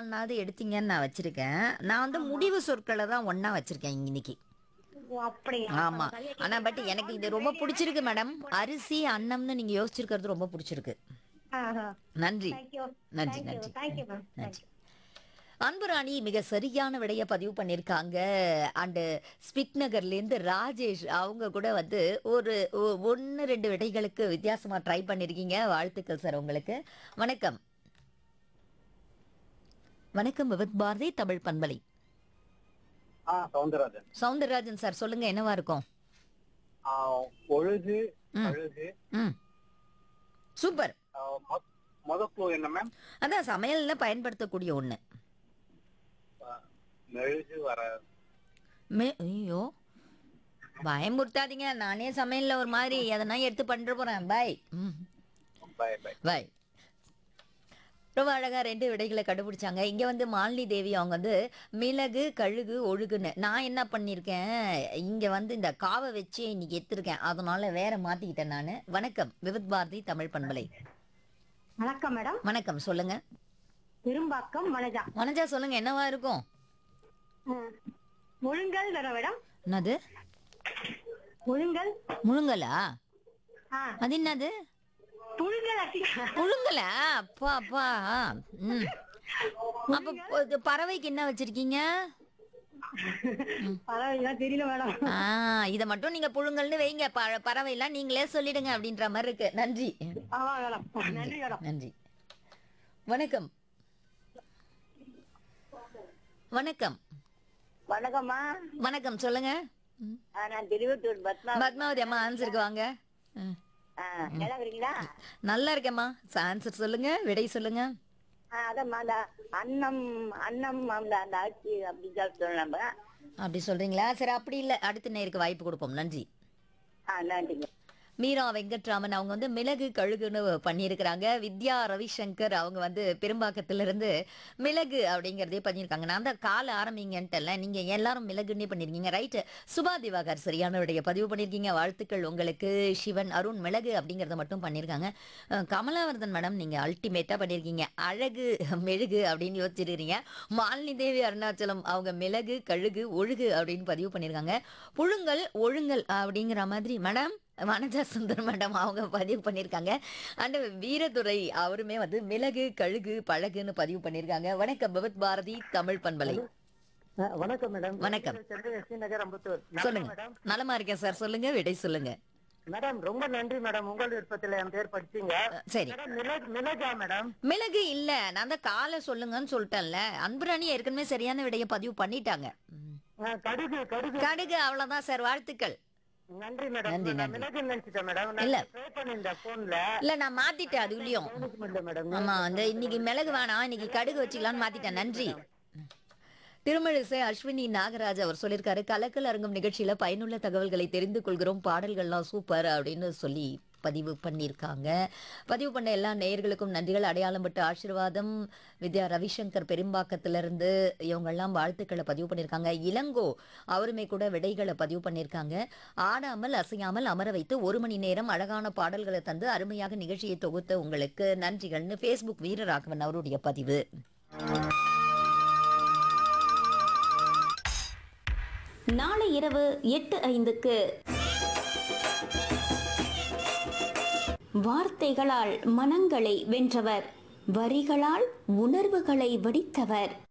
ஒன்னாவது எடுத்தீங்கன்னு நான் வச்சிருக்கேன் நான் வந்து முடிவு சொற்களை தான் ஒண்ணா வச்சிருக்கேன் இன்னைக்கு ஓ, அப்படியா ஆமா சரியா ஆனா பட் எனக்கு இது ரொம்ப பிடிச்சிருக்கு மேடம் அரிசி அன்னம்னு நீங்க யோசிச்சிருக்கிறது ரொம்ப பிடிச்சிருக்கு ஆஹா. நன்றி Thank you. நன்றி Thank you. நன்றி Thank you, ma'am. நன்றி அன்புராணி மிக சரியான விடைய பதிவு பண்ணியிருக்காங்க அண்டு ஸ்பிக் நகர்லேருந்து ராஜேஷ் அவங்க கூட வந்து ஒரு ஒன்று ரெண்டு விடைகளுக்கு வித்தியாசமாக ட்ரை பண்ணியிருக்கீங்க வாழ்த்துக்கள் சார் உங்களுக்கு வணக்கம் வணக்கம் விவித் பாரதி தமிழ் பண்பலை ஆ சவுந்தரராஜன் சவுந்தரராஜன் சார் சொல்லுங்க என்னவா இருக்கும் ஆ, ஒழுகு ம். அழுகு ம் சூப்பர் ஆ, மொ- மொத க்ளூ என்ன மேம் அதான் சமையல்ல பயன்படுத்தக்கூடிய ஒன்று ஆ, மெழுகு வர மே ஐயோ பயமுறுத்தாதீங்க நானே சமையல்ல ஒரு மாதிரி எதனா எடுத்து பண்ணிட்டு போறேன் பாய் ம் பை பை பாய் ரொம்ப அழகா ரெண்டு விடைகளை கண்டுபிடிச்சாங்க இங்க வந்து மாலினி தேவி அவங்க வந்து மிளகு கழுகு ஒழுகுன்னு நான் என்ன பண்ணியிருக்கேன் இங்க வந்து இந்த காவை வச்சு இன்னைக்கு எடுத்திருக்கேன் அதனால வேற மாத்திக்கிட்டேன் நான் வணக்கம் விவித் பாரதி தமிழ் பண்பலை வணக்கம் மேடம் வணக்கம் சொல்லுங்க பெரும்பாக்கம் மனஜா வனஜா சொல்லுங்க என்னவா இருக்கும் ம். முழுங்கல் தானே மேடம் என்னது முழுங்கல் முழுங்கலா ஆ அது என்னது புழுங்கல் அட்டி முழுங்கலா அப்பா அப்பா ம் அப்ப ப- இது பறவைக்கு என்ன வச்சிருக்கீங்க பரவாயில்ல தெரியல மேடம் ஆ இத மட்டும் நீங்க புழுங்கல்னு வைங்க ப- பறவைலாம் நீங்களே சொல்லிடுங்க அப்படின்ற மாதிரி இருக்கு நன்றி ஆமா மேடம் நன்றி மேடம் நன்றி வணக்கம் வணக்கம் வணக்கம்மா வணக்கம் சொல்லுங்க ம். ஆ, நான் திருவத்தூர் பத்மா பத்மாவதி அம்மா ஆன்சருக்கு வாங்க ம். ஆ, நல்லா இருக்கீங்களா நல்லா இருக்கேம்மா ஆன்சர் சொல்லுங்க விடை சொல்லுங்க ஆ, அதம்மா அந்த அன்னம் அன்னம் அந்த அந்த ஆட்சி அப்படின்னு சொல்லி சொல்லலாமா அப்படி சொல்றீங்களா சரி அப்படி இல்லை அடுத்த நேருக்கு வாய்ப்பு கொடுப்போம் நன்றி ஆ நன்றிங்க மீரா வெங்கட்ராமன் அவங்க வந்து மிளகு கழுகுன்னு பண்ணியிருக்கிறாங்க வித்யா ரவிசங்கர் அவங்க வந்து பெரும்பாக்கத்துல இருந்து மிளகு அப்படிங்கிறதே பண்ணியிருக்காங்க நான் தான் கால ஆரம்பிங்கன்ட்டல நீங்க எல்லாரும் மிளகுன்னே பண்ணிருக்கீங்க ரைட்டு சுபா திவாகர் சரியான விடைய பதிவு பண்ணியிருக்கீங்க வாழ்த்துக்கள் உங்களுக்கு சிவன் அருண் மிளகு அப்படிங்கிறத மட்டும் பண்ணியிருக்காங்க அஹ், கமலாவர்தன் மேடம் நீங்க அல்டிமேட்டா பண்ணியிருக்கீங்க அழகு மெழுகு அப்படின்னு யோசிச்சிருக்கீங்க மாலினி தேவி அருணாச்சலம் அவங்க மிளகு கழுகு ஒழுகு அப்படின்னு பதிவு பண்ணியிருக்காங்க புழுங்கல் ஒழுங்கல் அப்படிங்கிற மாதிரி மேடம் வனஜா சுந்தர் மேடம் அவங்க பதிவு பண்ணியிருக்காங்க அண்ட் வீரதுரை அவருமே வந்து மிளகு கழுகு பழகுன்னு பதிவு பண்ணியிருக்காங்க வணக்கம் பகவத் பாரதி தமிழ் பண்பலை வணக்கம் மேடம் வணக்கம். சென்னை எஸ்டி நகர் அம்பத்தூர் நல்லா சொல்லுங்க மேடம் நலமா இருக்கேன் சார் சொல்லுங்க விடை சொல்லுங்க மேடம் ரொம்ப நன்றி மேடம் உங்கள் விருப்பத்துல என் பேர் படிச்சீங்க சரி மேடம் மிளகு மிளகா மேடம் மிளகு இல்ல நான் தான் காலை சொல்லுங்கன்னு சொல்லிட்டேன்ல அன்புராணி ஏற்கனவே சரியான விடைய பதிவு பண்ணிட்டாங்க ம். ஆ, கடுகு கடுகு கடுகு அவ்வளவுதான் சார் வாழ்த்துக்கள் நன்றி மேடம் நன்றி, நான் நன்றி. மிளகு நினைச்சிட்டேன் மேடம் இல்ல. நான் ட்ரை பண்ணிருந்தேன் போன்ல இல்ல நான் மாத்திட்டேன் அதுலயும் இல்ல மேடம் ஆமா அந்த இன்னைக்கு மிளகு வேணாம் இன்னைக்கு கடுகு வச்சுக்கலாம்னு மாத்திட்டேன் நன்றி திருமழிசை அஸ்வினி நாகராஜ் அவர் சொல்லியிருக்காரு கலக்கல் அரங்கம் நிகழ்ச்சியில பயனுள்ள தகவல்களை தெரிந்து கொள்கிறோம் பாடல்கள்லாம் சூப்பர் அப்படின்னு சொல்லி பதிவு பண்ணியிருக்காங்க பதிவு பண்ண எல்லா நேயர்களுக்கும் நன்றிகள் அடையாளம் பட்டு ஆசீர்வாதம் வித்யா ரவிசங்கர் பெரும்பாக்கத்திலிருந்து இவங்கெல்லாம் வாழ்த்துக்களை பதிவு பண்ணியிருக்காங்க இளங்கோ அவருமே கூட விடைகளை பதிவு பண்ணியிருக்காங்க ஆடாமல் அசையாமல் அமர வைத்து ஒரு மணி நேரம் அழகான பாடல்களை தந்து அருமையாக நிகழ்ச்சியை தொகுத்த உங்களுக்கு நன்றிகள்னு ஃபேஸ்புக் வீரராகவன் அவருடைய பதிவு நாளை இரவு எட்டு ஐந்துக்கு வார்த்தைகளால் மனங்களை வென்றவர் வரிகளால் உணர்வுகளை வடித்தவர்